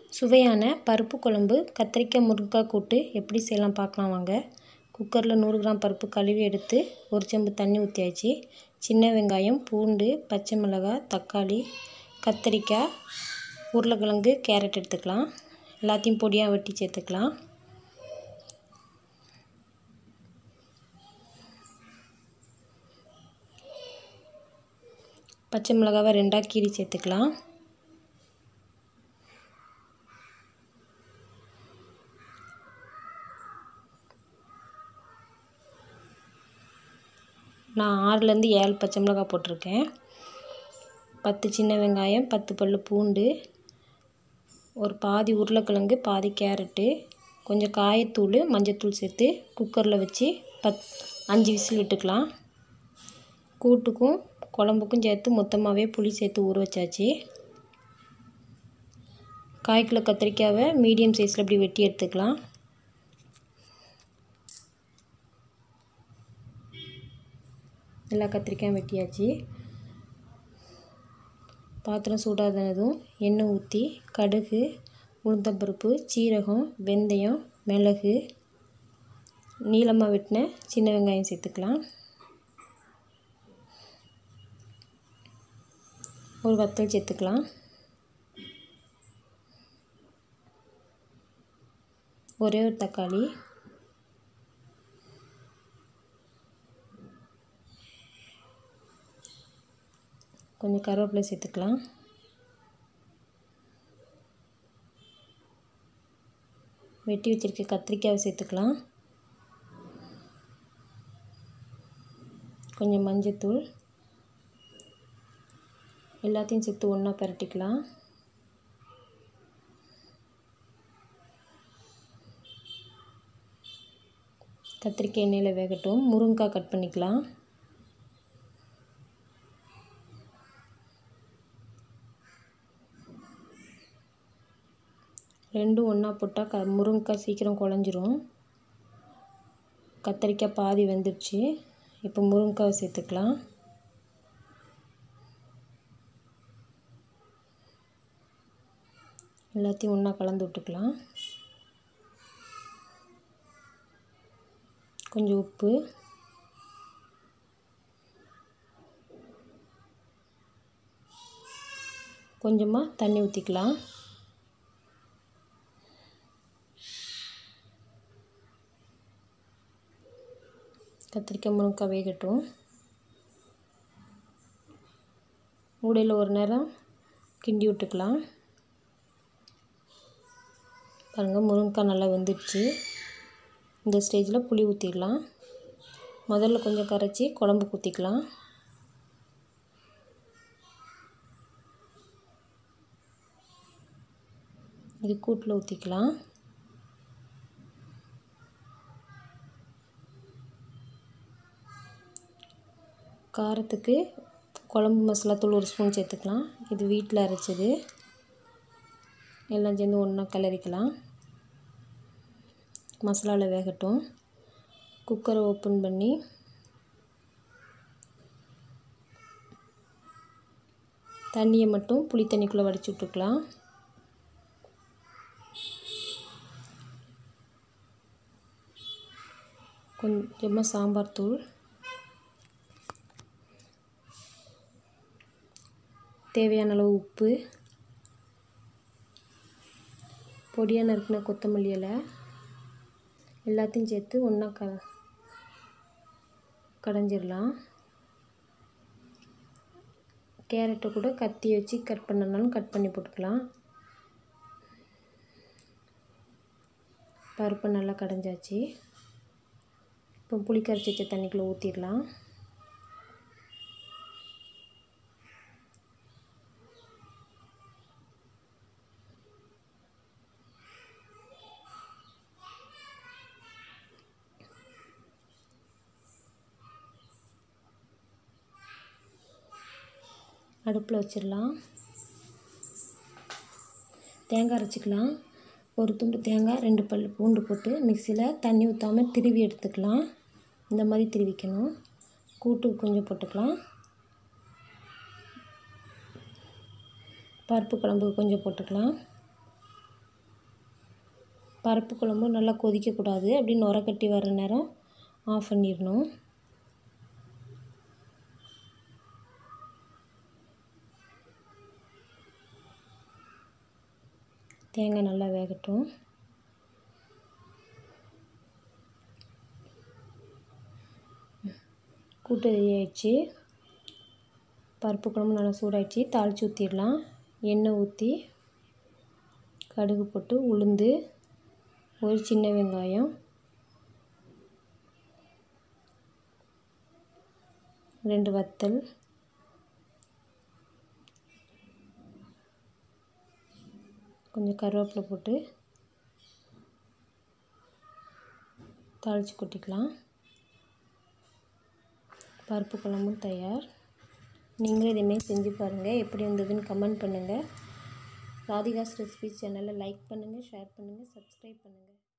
சுவையான பருப்பு குழம்பு கத்திரிக்காய் முருங்கைக்காய் கூட்டு எப்படி செய்யலாம் பார்க்கலாம் வாங்க குக்கரில் நூறு கிராம் பருப்பு கழுவி எடுத்து ஒரு செம்பு தண்ணி ஊற்றியாச்சு சின்ன வெங்காயம் பூண்டு பச்சை மிளகாய் தக்காளி கத்திரிக்காய் உருளைக்கிழங்கு கேரட் எடுத்துக்கலாம் எல்லாத்தையும் பொடியாக வெட்டி சேர்த்துக்கலாம் பச்சை மிளகாவை ரெண்டாக கீறி சேர்த்துக்கலாம் நான் ஆறுலேருந்து ஏழு பச்சை மிளகாய் போட்டிருக்கேன் பத்து சின்ன வெங்காயம் பத்து பல் பூண்டு ஒரு பாதி உருளைக்கிழங்கு பாதி கேரட்டு கொஞ்சம் காயத்தூள் மஞ்சத்தூள் சேர்த்து குக்கரில் வச்சு பத் அஞ்சு விசில் விட்டுக்கலாம் கூட்டுக்கும் குழம்புக்கும் சேர்த்து மொத்தமாகவே புளி சேர்த்து ஊற வச்சாச்சு கால் கிலோ கத்திரிக்காவை மீடியம் சைஸில் இப்படி வெட்டி எடுத்துக்கலாம் எல்லா கத்திரிக்காயும் வெட்டியாச்சு பாத்திரம் சூடாதனதும் எண்ணெய் ஊற்றி கடுகு உளுந்தம்பருப்பு சீரகம் வெந்தயம் மிளகு நீளமாக வெட்டின சின்ன வெங்காயம் சேர்த்துக்கலாம் ஒரு வத்தல் சேர்த்துக்கலாம் ஒரே ஒரு தக்காளி கொஞ்சம் கருவேப்பிலை சேர்த்துக்கலாம் வெட்டி வச்சுருக்க கத்திரிக்காயை சேர்த்துக்கலாம் கொஞ்சம் மஞ்சத்தூள் எல்லாத்தையும் சேர்த்து ஒன்றா பரட்டிக்கலாம் கத்திரிக்காய் எண்ணெயில் வேகட்டும் முருங்கைக்காய் கட் பண்ணிக்கலாம் ரெண்டும் ஒன்றா போட்டால் க முருங்கைக்காய் சீக்கிரம் குழஞ்சிரும் கத்திரிக்காய் பாதி வெந்துடுச்சு இப்போ முருங்கைக்காவை சேர்த்துக்கலாம் எல்லாத்தையும் ஒன்றா கலந்து விட்டுக்கலாம் கொஞ்சம் உப்பு கொஞ்சமாக தண்ணி ஊற்றிக்கலாம் கத்திரிக்காய் முருங்கைக்காய் வேகட்டும் மூடையில் ஒரு நேரம் கிண்டி விட்டுக்கலாம் பாருங்கள் முருங்கைக்காய் நல்லா வெந்துடுச்சு இந்த ஸ்டேஜில் புளி ஊற்றிடலாம் முதல்ல கொஞ்சம் கரைச்சி குழம்புக்கு ஊற்றிக்கலாம் இது கூட்டில் ஊற்றிக்கலாம் காரத்துக்கு குழம்பு மசாலா தூள் ஒரு ஸ்பூன் சேர்த்துக்கலாம் இது வீட்டில் அரைச்சது எல்லாம் சேர்ந்து ஒன்றா கிளறிக்கலாம் மசாலாவில் வேகட்டும் குக்கரை ஓப்பன் பண்ணி தண்ணியை மட்டும் புளி தண்ணிக்குள்ளே வடிச்சு விட்டுக்கலாம் கொஞ்சமாக சாம்பார் தூள் தேவையான அளவு உப்பு பொடியாக நறுக்கின கொத்தமல்லி இலை எல்லாத்தையும் சேர்த்து ஒன்றா க கடைஞ்சிடலாம் கேரட்டை கூட கத்தி வச்சு கட் பண்ணனாலும் கட் பண்ணி போட்டுக்கலாம் பருப்பை நல்லா கடைஞ்சாச்சு இப்போ புளி கரைச்சி வச்ச தண்ணிக்குள்ளே ஊற்றிடலாம் அடுப்பில் வச்சிடலாம் தேங்காய் அரைச்சிக்கலாம் ஒரு துண்டு தேங்காய் ரெண்டு பல் பூண்டு போட்டு மிக்சியில் தண்ணி ஊற்றாமல் திருவி எடுத்துக்கலாம் இந்த மாதிரி திருவிக்கணும் கூட்டு கொஞ்சம் போட்டுக்கலாம் பருப்பு குழம்பு கொஞ்சம் போட்டுக்கலாம் பருப்பு குழம்பு நல்லா கொதிக்கக்கூடாது அப்படி நுர கட்டி வர நேரம் ஆஃப் பண்ணிடணும் தேங்காய் நல்லா வேகட்டும் கூட்டு ரெடி ஆயிடுச்சு பருப்பு குழம்பு நல்லா சூடாயிடுச்சு தாளித்து ஊற்றிடலாம் எண்ணெய் ஊற்றி கடுகு போட்டு உளுந்து ஒரு சின்ன வெங்காயம் ரெண்டு வத்தல் கொஞ்சம் கருவேப்பிலை போட்டு தாளித்து கொட்டிக்கலாம் பருப்பு குழம்பும் தயார் நீங்களும் இதேமாரி செஞ்சு பாருங்கள் எப்படி வந்ததுன்னு கமெண்ட் பண்ணுங்கள் ராதிகாஸ் ரெசிபிஸ் சேனலை லைக் பண்ணுங்கள் ஷேர் பண்ணுங்கள் சப்ஸ்கிரைப் பண்ணுங்கள்